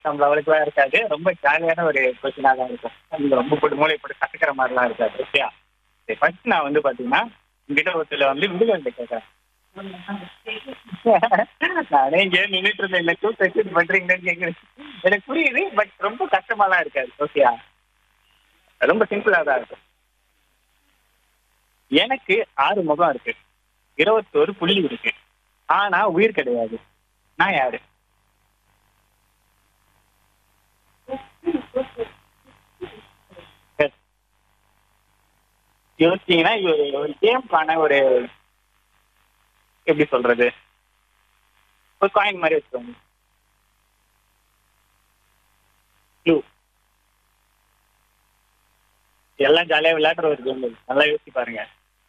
நம்ம அவளுக்குலாம் இருக்காது ரொம்ப ஜாலியான ஒரு கொஸ்டினாக தான் இருக்கும் நீங்க ரொம்ப போட்டு மூளை போட்டு கத்துக்கிற மாதிரிலாம் இருக்காது ஓகேயா சரி ஃபர்ஸ்ட் நான் வந்து பாத்தீங்கன்னா உங்ககிட்ட ஒருத்தர் வந்து விடுதலை கேட்கறேன் நானே இங்கே நின்றுட்டு இருந்தேன் என்ன டூ செக்ஷன் பண்றீங்கன்னு கேட்குறேன் எனக்கு புரியுது பட் ரொம்ப கஷ்டமாலாம் இருக்காது ஓகேயா ரொம்ப சிம்பிளா தான் இருக்கும் எனக்கு ஆறு முகம் இருக்கு இருபத்தோரு புள்ளி இருக்கு ஆனா உயிர் கிடையாது நான் யாரு Yes. யோசிச்சீங்கன்னா இது ஒரு- ஒரு கேம்க்கான ஒரு எப்படி சொல்றது ஒரு காயின் மாதிரி வச்சுக்கோங்க Clue. எல்லாம் ஜாலியா விளையாடுற ஒரு கேம் நல்லா யோசிச்சு பாருங்க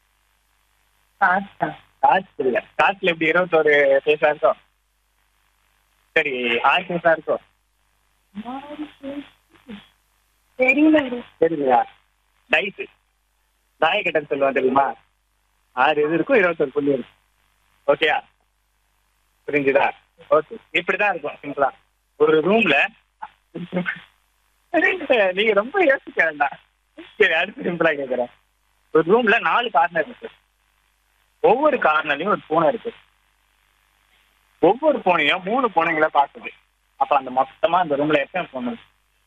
காசு இல்ல காசுல எப்படி இருபத்தோரு பேசா இருக்கும் சரி ஆறு பேசா இருக்கும் தெரியல சரிங்களா டைஸ் தாயக்கட்டன் சொல்லுவான் தெரியுமா ஆறு இது இருக்கும் இருபத்தொரு புள்ளி இருக்கும் ஓகேயா புரிஞ்சுதா ஓகே இப்படிதான் இருக்கும் சிம்பிளா ஒரு ரூம்ல நீங்க ரொம்ப யோசிக்க வேண்டாம் சரி அடுத்து சிம்பிளா கேக்குறேன் ஒரு ரூம்ல நாலு கார்னர் இருக்கு ஒவ்வொரு கார்னர்லயும் ஒரு பூனை இருக்கு ஒவ்வொரு பூனையும் மூணு பூனைங்களை பார்க்குது அப்ப அந்த மொத்தமா அந்த ரூம்ல எத்தனை பூனை இருக்கு?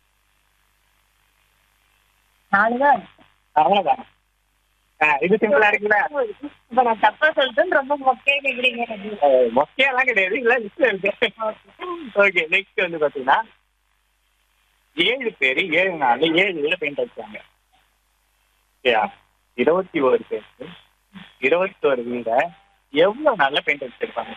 நாலுதான் அவ்வளவுதான் ஆ, இது சிம்பிளா இருக்குல்ல இப்ப நான் தப்பா சொல்லிட்டு ரொம்ப மொக்கையா கேக்குறீங்க எனக்கு. மொக்கையெல்லாம் கிடையாது இல்ல லிஸ்ட் இருக்கு ஓகே நெக்ஸ்ட் வந்து பாத்தீங்கன்னா ஏழு பேர் ஏழு நாள் ஏழு வீட பெயிண்ட் அடிச்சாங்க ஓகேயா இருபத்தி ஒரு பேர் இருபத்தோரு வீட எவ்வளவு நாள்ல பெயிண்ட் அடிச்சிருப்பாங்க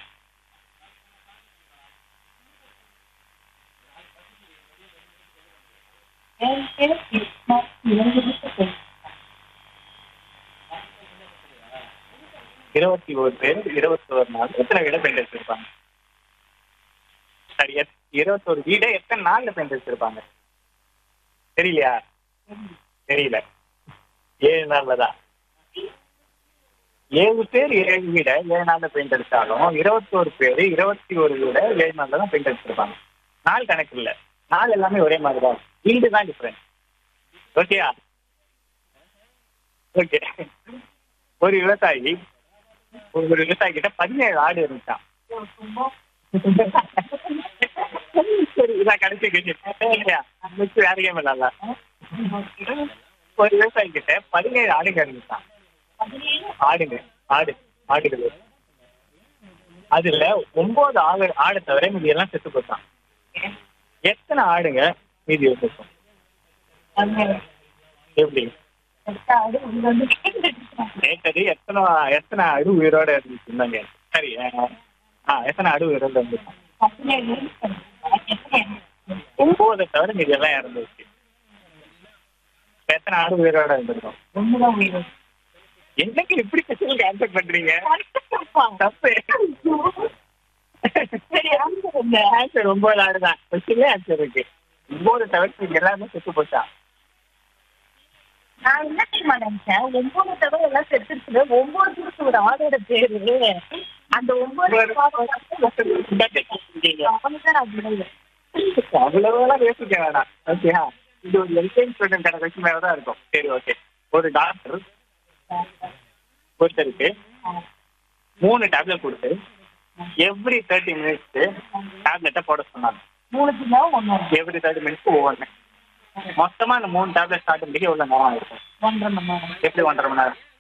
ஏழு பேர் கிருஷ்ணா, இரண்டு பேர் இருபத்தி ஒரு பேர் இருபத்தோரு நாள் எத்தனை வீட பெயிண்ட் அடிச்சிருப்பாங்க சரி எத்- இருபத்தோரு வீட எத்தனை நாள்ல பெயிண்ட் அடிச்சிருப்பாங்க தெரியலையா தெரியல ஏழு நாள்ல தான் ஏழு பேர் ஏழு வீட ஏழு நாள்ல பெயிண்ட் அடிச்சாலும் இருபத்தோரு பேர் இருபத்தி ஒரு வீட ஏழு நாள்ல தான் பெயிண்ட் அடிச்சிருப்பாங்க நாள் கணக்கு இல்ல நாள் எல்லாமே ஒரே மாதிரி தான் வீடு தான் டிஃபரெண்ட் ஓகேயா ஓகே ஒரு விவசாயி ஒரு விவசாயி கிட்ட பதினேழு ஆடு இருந்துச்சான் சரி இதான் கடைசி கேள்வி நெக்ஸ்ட் வேற கேம் இல்ல ஒரு விவசாயி கிட்ட பதினேழு ஆடுங்க இருந்துச்சான் ஆடுங்க ஆடு ஆடுகள் அதுல ஒன்பது ஆடு ஆடை தவிர மீதி எல்லாம் செத்து போச்சான் எத்தனை ஆடுங்க மீதி இருந்துக்கும் எப்படி அது உங்க வந்து கேட்டுருக்காங்க. கேட்டது எத்தனை எத்தனை ஆடு உயிரோட இருந்துச்சுன்னாங்க சரி அஹ், ஆ எத்தனை ஆடு உயிரோட இருந்துச்சு பதினேழு பேர் சொல்லுங்க. எத்தனை இருக்கு? ஒன்பதை தவிர மீதி எல்லாம் இறந்துச்சு எத்தனை ஆடு உயிரோட இருந்திருக்கும் ஒண்ணுதான் உயிர். என்னங்க இப்படி கொஸ்டினுக்கு ஆன்சர் பண்றீங்க தப்பா? தப்பு சரி answer என்ன? ஆன்சர் ஒன்பது ஆடு தான் கொஸ்டின்ல ஆன்சர் இருக்கு ஒன்பது தவிர மீதி எல்லாமே செத்து போச்சா நான் என்ன தெரியுமா நினைச்சேன் ஒன்பது தவிர எல்லாம் செத்துருச்சு ஒன்பது பேருக்கு ஒரு ஆடோட பேரு அந்த ஒன்பது அவனுக்கு நான் விடல அவ்வளவுலாம் யோசிக்க வேணாம் ஓகேயா இது ஒரு எல்கேஜி ஸ்டூடெண்ட் கொஸ்டின் மேல தான் இருக்கும் சரி ஓகே ஒரு டாக்டர் ஒருத்தருக்கு மூணு டேப்லெட் கொடுத்து எவ்ரி தேர்ட்டி மினிட்ஸ் டேப்லெட்டை போட சொன்னாங்க மூணு கிலோ ஒன்னு எவ்ரி தேர்ட்டி மினிட்ஸ் ஒவ்வொன்று மொத்தமா அந்த மூணு டேப்லெட் ஸ்டார்ட் பண்ணிட்டு எவ்வளவு நேரம் இருக்கும் ஒன்றரை மணி நேரம் எப்படி ஒன்றரை மணி நேரம்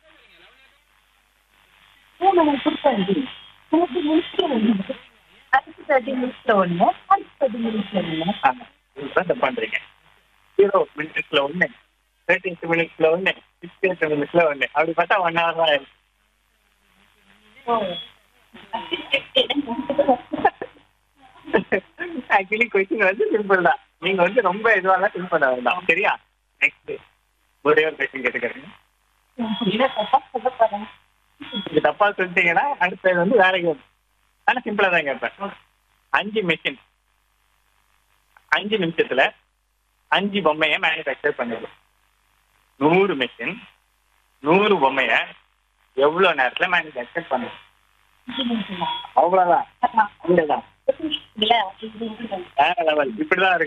மூணு மணி கொடுத்தாங்க தேர்ட்டி மினிட்ஸ்ல ஒன்று அடுத்து தேர்ட்டி மினிட்ஸ்ல ஒன்று அடுத்து தேர்ட்டி மினிட்ஸ்ல ஒன்று ஆமா இதுதான் தப்பு பண்றீங்க ஜீரோ மினிட்ஸ்ல ஒண்ணு தேர்ட்டி மினிட்ஸ்ல ஒண்ணு சிக்ஸ்டி மினிட்ஸ்ல ஒண்ணு அப்படி பார்த்தா ஒன் ஹவர் தான் ஆயிடும் ஆக்சுவலி கொஸ்டின் வந்து சிம்பிள் தான் நீங்க வந்து ரொம்ப இதுவெல்லாம் திங்க் பண்ண வேண்டாம் சரியா நெக்ஸ்ட் ஒரே ஒரு கொஸ்டின் கேட்டுக்கிறேன் இது தப்பா சொல்லிட்டீங்கன்னா அடுத்தது வந்து வேற கேம் ஆனா சிம்பிளா தான் கேட்பேன் அஞ்சு மெஷின் அஞ்சு நிமிஷத்துல அஞ்சு பொம்மையை மேனுஃபேக்சர் பண்ணுது நூறு மெஷின் நூறு பொம்மைய எவ்வளவு நேரத்துல மேனுஃபேக்சர் பண்ணுது அவ்வளவுதான் இல்லதான் இல்ல வேற லெவல் இப்படிதான் இருக்கு